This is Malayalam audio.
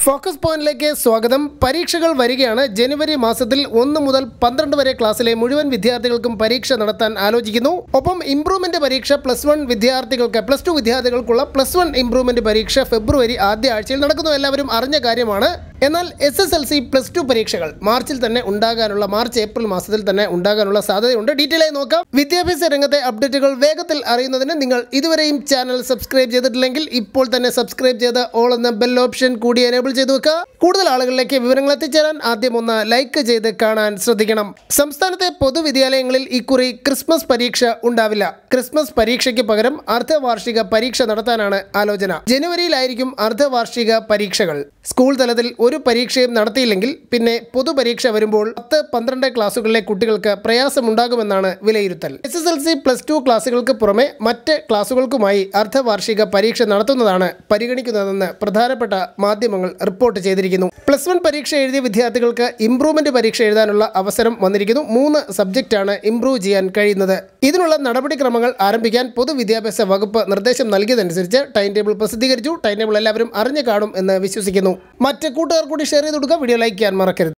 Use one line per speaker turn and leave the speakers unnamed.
ഫോക്കസ് പോയിന്റിലേക്ക് സ്വാഗതം പരീക്ഷകൾ വരികയാണ് ജനുവരി മാസത്തിൽ ഒന്ന് മുതൽ പന്ത്രണ്ട് വരെ ക്ലാസ്സിലെ മുഴുവൻ വിദ്യാർത്ഥികൾക്കും പരീക്ഷ നടത്താൻ ആലോചിക്കുന്നു ഒപ്പം ഇംപ്രൂവ്മെന്റ് പരീക്ഷ പ്ലസ് വൺ വിദ്യാർത്ഥികൾക്ക് പ്ലസ് ടു വിദ്യാർത്ഥികൾക്കുള്ള പ്ലസ് വൺ ഇംപ്രൂവ്മെന്റ് പരീക്ഷ ഫെബ്രുവരി ആദ്യ ആഴ്ചയിൽ നടക്കുന്നു എല്ലാവരും അറിഞ്ഞ കാര്യമാണ് എന്നാൽ S S L C plus two പരീക്ഷകൾ മാർച്ചിൽ തന്നെ ഉണ്ടാകാനുള്ള മാർച്ച് ഏപ്രിൽ മാസത്തിൽ തന്നെ ഉണ്ടാകാനുള്ള സാധ്യതയുണ്ട് ഡീറ്റെയിൽ ആയി നോക്കാം വിദ്യാഭ്യാസ രംഗത്തെ അപ്ഡേറ്റുകൾ വേഗത്തിൽ അറിയുന്നതിന് നിങ്ങൾ ഇതുവരെയും ചാനൽ സബ്സ്ക്രൈബ് ചെയ്തിട്ടില്ലെങ്കിൽ ഇപ്പോൾ തന്നെ സബ്സ്ക്രൈബ് ചെയ്ത് ഓൾ എന്ന ബെൽ ഓപ്ഷൻ കൂടി എനേബിൾ ചെയ്തു വെക്കുക കൂടുതൽ ആളുകളിലേക്ക് വിവരങ്ങൾ എത്തിച്ചേരാൻ ആദ്യം ഒന്ന് ലൈക്ക് ചെയ്ത് കാണാൻ ശ്രദ്ധിക്കണം സംസ്ഥാനത്തെ പൊതുവിദ്യാലയങ്ങളിൽ ഇക്കുറി ക്രിസ്മസ് പരീക്ഷ ഉണ്ടാവില്ല ക്രിസ്മസ് പരീക്ഷയ്ക്ക് പകരം അർദ്ധവാർഷിക പരീക്ഷ നടത്താനാണ് ആലോചന ജനുവരിയിലായിരിക്കും അർദ്ധവാർഷിക പരീക്ഷകൾ സ്കൂൾ തലത്തിൽ ഒരു പരീക്ഷയും നടത്തിയില്ലെങ്കിൽ പിന്നെ പൊതുപരീക്ഷ വരുമ്പോൾ പത്ത് പന്ത്രണ്ട് ക്ലാസ്സുകളിലെ കുട്ടികൾക്ക് പ്രയാസമുണ്ടാകുമെന്നാണ് വിലയിരുത്തൽ S S L C plus two ക്ലാസ്സുകൾക്ക് പുറമെ മറ്റ് ക്ലാസ്സുകൾക്കുമായി അർദ്ധവാർഷിക പരീക്ഷ നടത്തുന്നതാണ് പരിഗണിക്കുന്നതെന്ന് പ്രധാനപ്പെട്ട മാധ്യമങ്ങൾ റിപ്പോർട്ട് ചെയ്തിരിക്കുന്നു പ്ലസ് വൺ പരീക്ഷ എഴുതിയ വിദ്യാർത്ഥികൾക്ക് ഇംപ്രൂവ്മെന്റ് പരീക്ഷ എഴുതാനുള്ള അവസരം വന്നിരിക്കുന്നു മൂന്ന് സബ്ജക്റ്റാണ് ഇംപ്രൂവ് ചെയ്യാൻ കഴിയുന്നത് ഇതിനുള്ള നടപടിക്രമങ്ങൾ ആരംഭിക്കാൻ പൊതുവിദ്യാഭ്യാസ വകുപ്പ് നിർദ്ദേശം നൽകിയതനുസരിച്ച് ടൈം ടേബിൾ പ്രസിദ്ധീകരിച്ചു ടൈം ടേബിൾ എല്ലാവരും അറിഞ്ഞു കാണും എന്ന് വിശ്വസിക്കുന്നു മറ്റ് കൂട്ടുകാർ കൂടി ഷെയർ ചെയ്ത് കൊടുക്കുക വീഡിയോ ലൈക്ക് ചെയ്യാൻ മറക്കരുത്